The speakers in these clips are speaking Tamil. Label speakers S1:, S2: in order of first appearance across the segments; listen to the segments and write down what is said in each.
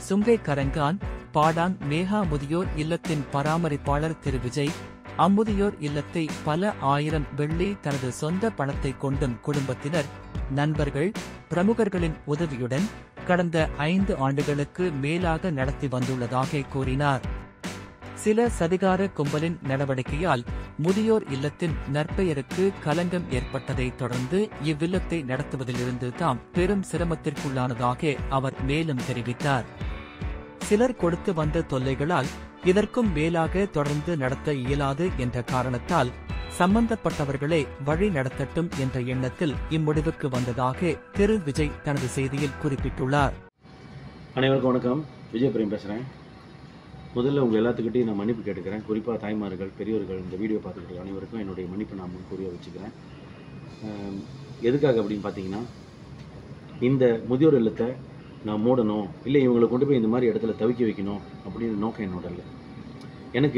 S1: சுங்கே கரங்கான் பாடான் மேகா முதியோர் இல்லத்தின் பராமரிப்பாளர் திரு விஜய் அம்முதியோர் இல்லத்தை பல ஆயிரம் வெள்ளி தனது சொந்த பணத்தை கொண்டும் குடும்பத்தினர் நண்பர்கள் பிரமுகர்களின் உதவியுடன் கடந்த ஐந்து ஆண்டுகளுக்கு மேலாக நடத்தி வந்துள்ளதாக கூறினார் சில சதிகார கும்பலின் நடவடிக்கையால் முதியோர் இல்லத்தின் நற்பெயருக்கு கலங்கம் ஏற்பட்டதை தொடர்ந்து இவ்வில்லத்தை நடத்துவதிலிருந்து தாம் பெரும் சிரமத்திற்குள்ளானதாக அவர் மேலும் தெரிவித்தார் சிலர் கொடுத்து வந்த தொல்லைகளால் இதற்கும் மேலாக தொடர்ந்து நடத்த இயலாது என்ற காரணத்தால் சம்பந்தப்பட்டவர்களே வழி நடத்தட்டும் என்ற எண்ணத்தில் இம்முடிவுக்கு வந்ததாக திரு விஜய் தனது செய்தியில் குறிப்பிட்டுள்ளார்
S2: அனைவருக்கும் வணக்கம் விஜய் பிரேம் பேசுகிறேன் முதல்ல உங்கள் எல்லாத்துக்கிட்டையும் நான் மன்னிப்பு கேட்டுக்கிறேன் குறிப்பாக தாய்மார்கள் பெரியவர்கள் இந்த வீடியோ பார்த்துக்கிட்டு அனைவருக்கும் என்னுடைய மன்னிப்பை நான் முன்கூறிய வச்சுக்கிறேன் ஆம், எதுக்காக அப்படின்னு பார்த்தீங்கன்னா இந்த முதியோர் இல்லத்தை நான் மூடணும் இல்லை இவங்களை கொண்டு போய் இந்த மாதிரி இடத்துல தவிக்க வைக்கணும் அப்படின்னு நோக்கம் என்னோட இல்லை எனக்கு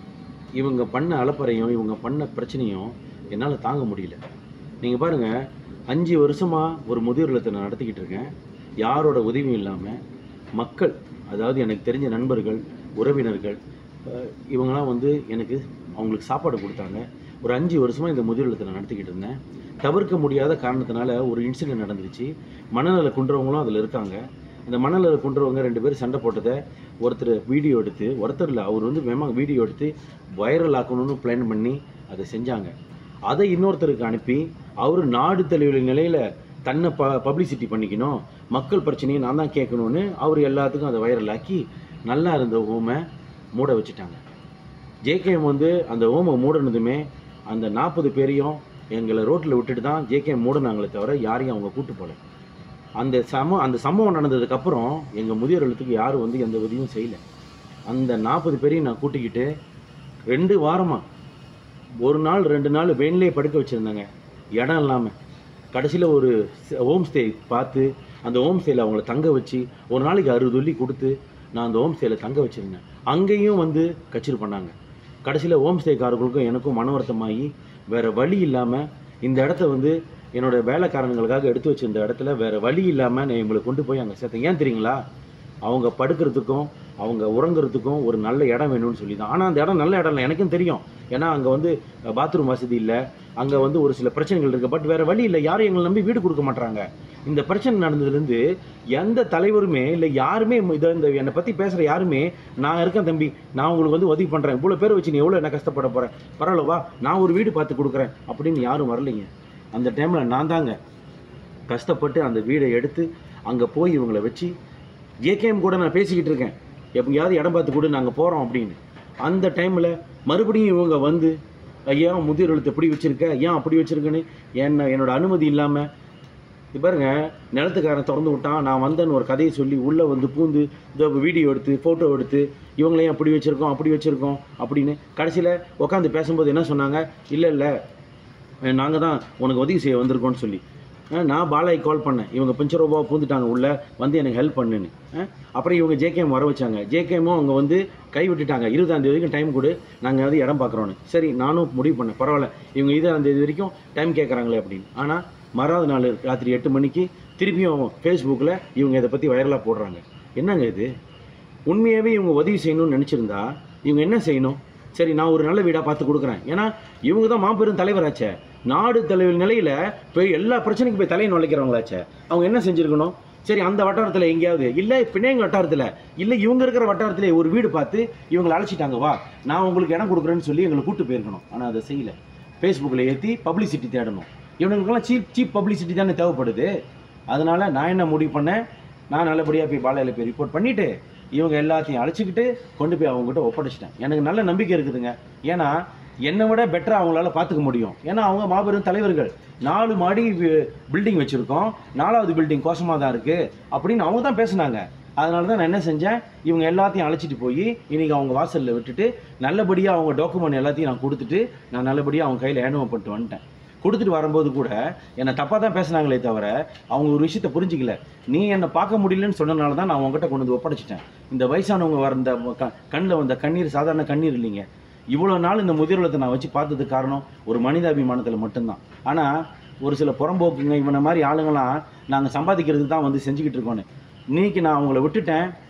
S2: இவங்க பண்ண அலப்பறையும் இவங்க பண்ண பிரச்சனையும் என்னால் தாங்க முடியல நீங்கள் பாருங்கள் அஞ்சு வருஷமாக ஒரு முதியோர் இல்லத்தை நான் நடத்திக்கிட்டு இருக்கேன் யாரோட உதவியும் இல்லாமல் மக்கள் அதாவது எனக்கு தெரிஞ்ச நண்பர்கள் உறவினர்கள் அஹ், இவங்கெல்லாம் வந்து எனக்கு அவங்களுக்கு சாப்பாடு கொடுத்தாங்க ஒரு அஞ்சு வருஷமாக இந்த முதியோர் இல்லத்தை நான் நடத்திக்கிட்டு இருந்தேன் தவிர்க்க முடியாத காரணத்தினால ஒரு இன்சிடென்ட் நடந்துருச்சு மனநல குன்றவங்களும் அதில் இருக்காங்க அந்த மனநல குன்றவங்க ரெண்டு பேரும் சண்டை போட்டதை ஒருத்தர் வீடியோ எடுத்து ஒருத்தர் இல்லை அவர் வந்து வேகமாக வீடியோ எடுத்து வைரல் ஆக்கணும்னு பிளான் பண்ணி அதை செஞ்சாங்க அதை இன்னொருத்தருக்கு அனுப்பி அவர் நாடு தழுவிய நிலையில் தன்னை ப பப்ளிசிட்டி பண்ணிக்கணும் மக்கள் பிரச்சனையை நான் தான் கேட்கணும்னு அவர் எல்லாத்துக்கும் அதை வைரல் ஆக்கி நல்லா இருந்த ஹோமை மூட வச்சுட்டாங்க ஜேகேஎம் வந்து அந்த ஹோமை மூடினதுமே அந்த நாற்பது பேரையும் எங்களை ரோட்டில் விட்டுட்டு தான் ஜேகேஎம் மூடினாங்களே தவிர யாரையும் அவங்க கூட்டு போகல அந்த சம அந்த சம்பவம் நடந்ததுக்கப்புறம் எங்கள் முதியோர் இல்லத்துக்கு யாரும் வந்து எந்த உதவியும் செய்யலை அந்த நாற்பது பேரையும் நான் கூட்டிக்கிட்டு ரெண்டு வாரமாக ஒரு நாள் ரெண்டு நாள் வெயின்லேயே படுக்க வச்சுருந்தாங்க இடம் இல்லாமல் கடைசியில் ஒரு ஹோம் ஸ்டே பார்த்து அந்த ஹோம் ஸ்டேயில் அவங்கள தங்க வச்சு ஒரு நாளைக்கு அறுபது வெள்ளி கொடுத்து நான் அந்த ஹோம் ஸ்டேயில் தங்க வச்சுருந்தேன் அங்கேயும் வந்து கச்சேரி பண்ணாங்க கடைசியில் ஹோம் ஸ்டேக்காரர்களுக்கும் எனக்கும் மன வருத்தமாகி வேறு வழி இல்லாமல் இந்த இடத்த வந்து என்னோட வேலைக்காரங்களுக்காக எடுத்து வச்சிருந்த இடத்துல வேறு வழி இல்லாமல் நான் இவங்களை கொண்டு போய் அங்கே சேர்த்தேன் ஏன் தெரியுங்களா அவங்க படுக்கிறதுக்கும் அவங்க உறங்குறதுக்கும் ஒரு நல்ல இடம் வேணும்னு சொல்லி தான் ஆனால் அந்த இடம் நல்ல இடம் இல்லை எனக்கும் தெரியும் ஏன்னா அங்கே வந்து பாத்ரூம் வசதி இல்லை அங்கே வந்து ஒரு சில பிரச்சனைகள் இருக்குது பட் வேறு வழி இல்லை யாரும் எங்களை நம்பி வீடு கொடுக்க மாட்டாங்க இந்த பிரச்சனை நடந்ததுலேருந்து எந்த தலைவருமே இல்லை யாருமே இதை இந்த என்னை பற்றி பேசுகிற யாருமே நான் இருக்கேன் தம்பி நான் உங்களுக்கு வந்து உதவி பண்ணுறேன் இவ்வளோ பேர் வச்சு நீ எவ்வளோ என்ன கஷ்டப்பட போகிறேன் பரவாயில்ல வா நான் ஒரு வீடு பார்த்து கொடுக்குறேன் அப்படின்னு யாரும் வரலைங்க அந்த டைமில் நான் தாங்க கஷ்டப்பட்டு அந்த வீடை எடுத்து அங்கே போய் இவங்களை வச்சு ஜேகேஎம் கூட நான் பேசிக்கிட்டு இருக்கேன் எப்படியாவது இடம் பார்த்து கொடு நாங்கள் போகிறோம் அப்படின்னு அந்த டைமில் மறுபடியும் இவங்க வந்து ஐயா முதியோர் எழுத்து எப்படி வச்சுருக்க ஏன் அப்படி வச்சுருக்கேன்னு என்ன என்னோட அனுமதி இல்லாமல் இது பாருங்க நிலத்துக்காரன் திறந்து விட்டான் நான் வந்தேன்னு ஒரு கதையை சொல்லி உள்ளே வந்து பூந்து இந்த வீடியோ எடுத்து ஃபோட்டோ எடுத்து இவங்களையும் அப்படி வச்சுருக்கோம் அப்படி வச்சுருக்கோம் அப்படின்னு கடைசியில் உட்காந்து பேசும்போது என்ன சொன்னாங்க இல்லை இல்லை நாங்கள் தான் உனக்கு உதவி செய்ய வந்திருக்கோம்னு சொல்லி அஹ் நான் பாலாய் கால் பண்ணேன் இவங்க பஞ்சரோபா பூந்துட்டாங்க உள்ளே வந்து எனக்கு ஹெல்ப் பண்ணுன்னு அஹ் அப்புறம் இவங்க ஜேகேஎம் வர வச்சாங்க ஜேகேஎம்மும் அவங்க வந்து கை விட்டுட்டாங்க இருபதாம் தேதி வரைக்கும் டைம் கொடு நாங்கள் வந்து இடம் பார்க்குறோன்னு சரி நானும் முடிவு பண்ணேன் பரவாயில்ல இவங்க இருபதாம் தேதி வரைக்கும் டைம் கேட்குறாங்களே அப்படின்னு ஆனால் மறாவது நாள் ராத்திரி எட்டு மணிக்கு திருப்பியும் ஃபேஸ்புக்கில் இவங்க இதை பற்றி வைரலாக போடுறாங்க என்னங்க இது உண்மையாகவே இவங்க உதவி செய்யணும்னு நினச்சிருந்தா இவங்க என்ன செய்யணும் சரி நான் ஒரு நல்ல வீடாக பார்த்து கொடுக்குறேன் ஏன்னா இவங்க தான் மாபெரும் தலைவராச்சே நாடு தலைவர் நிலையில் போய் எல்லா பிரச்சனைக்கும் போய் தலையை நுழைக்கிறவங்களாச்சே அவங்க என்ன செஞ்சுருக்கணும் சரி அந்த வட்டாரத்தில் எங்கேயாவது இல்லை பிணையங்க வட்டாரத்தில் இல்லை இவங்க இருக்கிற வட்டாரத்தில் ஒரு வீடு பார்த்து இவங்களை அழைச்சிட்டாங்க வா நான் உங்களுக்கு இடம் கொடுக்குறேன்னு சொல்லி எங்களை கூட்டு போயிருக்கணும் ஆனால் அதை செய்யலை ஃபேஸ்புக்கில் ஏற்றி பப்ளிசிட்டி தேடணும் இவனுங்களுக்கெல்லாம் சீப் சீப் பப்ளிசிட்டி தானே தேவைப்படுது அதனால் நான் என்ன முடிவு பண்ணேன் நான் நல்லபடியாக போய் பாலையில் போய் ரிப்போர்ட் பண்ணிவிட்டு இவங்க எல்லாத்தையும் அழைச்சிக்கிட்டு கொண்டு போய் அவங்ககிட்ட ஒப்படைச்சிட்டேன் எனக்கு நல்ல நம்பிக்கை இருக்குதுங்க ஏன்னா என்னை விட பெட்டராக அவங்களால பார்த்துக்க முடியும் ஏன்னா அவங்க மாபெரும் தலைவர்கள் நாலு மாடி பில்டிங் வச்சுருக்கோம் நாலாவது பில்டிங் கோசமாக தான் இருக்குது அப்படின்னு அவங்க தான் பேசுனாங்க அதனால தான் நான் என்ன செஞ்சேன் இவங்க எல்லாத்தையும் அழைச்சிட்டு போய் இன்றைக்கி அவங்க வாசலில் விட்டுட்டு நல்லபடியாக அவங்க டாக்குமெண்ட் எல்லாத்தையும் நான் கொடுத்துட்டு நான் நல்லபடியாக அவங்க கையில் ஹேண்ட் பண்ணிட்டு வந்துட்டேன் கொடுத்துட்டு வரும்போது கூட என்னை தப்பாக தான் பேசுனாங்களே தவிர அவங்க ஒரு விஷயத்த புரிஞ்சிக்கல நீ என்னை பார்க்க முடியலன்னு சொன்னனால தான் நான் உங்ககிட்ட கொண்டு வந்து ஒப்படைச்சிட்டேன் இந்த வயசானவங்க வர இந்த கண்ணில் வந்த கண்ணீர் சாதாரண கண்ணீர் இல்லைங்க இவ்வளோ நாள் இந்த முதிர்வலத்தை நான் வச்சு பார்த்ததுக்கு காரணம் ஒரு மனிதாபிமானத்தில் மட்டும்தான் ஆனால் ஒரு சில புறம்போக்குங்க இவனை மாதிரி ஆளுங்களாம் நாங்கள் சம்பாதிக்கிறதுக்கு தான் வந்து செஞ்சுக்கிட்டு இருக்கோன்னு இன்னைக்கு நான் அவங்கள விட்டுட்டேன்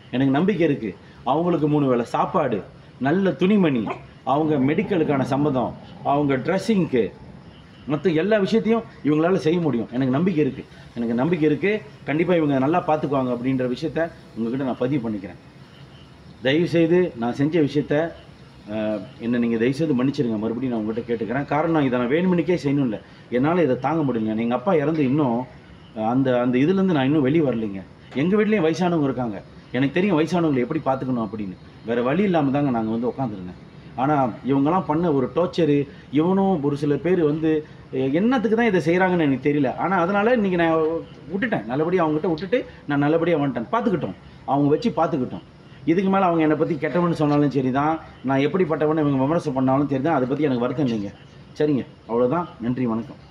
S2: எனக்கு நம்பிக்கை இருக்குது அவங்களுக்கு மூணு வேளை சாப்பாடு நல்ல துணிமணி அவங்க மெடிக்கலுக்கான சம்மதம் அவங்க ட்ரெஸ்ஸிங்க்கு மற்ற எல்லா விஷயத்தையும் இவங்களால செய்ய முடியும் எனக்கு நம்பிக்கை இருக்குது எனக்கு நம்பிக்கை இருக்குது கண்டிப்பாக இவங்க நல்லா பார்த்துக்குவாங்க அப்படின்ற விஷயத்த உங்ககிட்ட நான் பதிவு பண்ணிக்கிறேன் தயவு செய்து நான் செஞ்ச விஷயத்த அஹ், என்னை நீங்கள் தயவு செய்து மன்னிச்சிடுங்க மறுபடியும் நான் உங்ககிட்ட கேட்டுக்கிறேன் காரணம் இதை நான் வேணுமணிக்கே செய்யணும் இல்லை என்னால் இதை தாங்க முடியல எங்கள் அப்பா இறந்து இன்னும் அஹ், அந்த அந்த இதுலேருந்து நான் இன்னும் வெளியே வரலைங்க எங்கள் வீட்லேயும் வயசானவங்க இருக்காங்க எனக்கு தெரியும் வயசானவங்களை எப்படி பார்த்துக்கணும் அப்படின்னு வேறு வழி இல்லாமல் தாங்க நாங்கள் வந்து உட்காந்துருந்தேன் ஆனால் இவங்கெல்லாம் பண்ண ஒரு டோர்ச்சரு இவனும் ஒரு சில பேர் வந்து அஹ், என்னத்துக்கு தான் இதை செய்கிறாங்கன்னு எனக்கு தெரியல ஆனால் அதனால் இன்றைக்கி நான் விட்டுட்டேன் நல்லபடியாக அவங்ககிட்ட விட்டுட்டு நான் நல்லபடியாக வந்துட்டேன் பார்த்துக்கிட்டோம் அவங்க வச்சு பார்த்துக்கிட்டோம் இதுக்கு மேலே அவங்க என்னை பற்றி கெட்டவன்னு சொன்னாலும் சரி தான் நான் எப்படிப்பட்டவன்னு இவங்க விமர்சனம் பண்ணாலும் சரி தான் அதை பற்றி எனக்கு வருத்தம் இல்லைங்க சரிங்க அவ்வளோதான் நன்றி வணக்கம்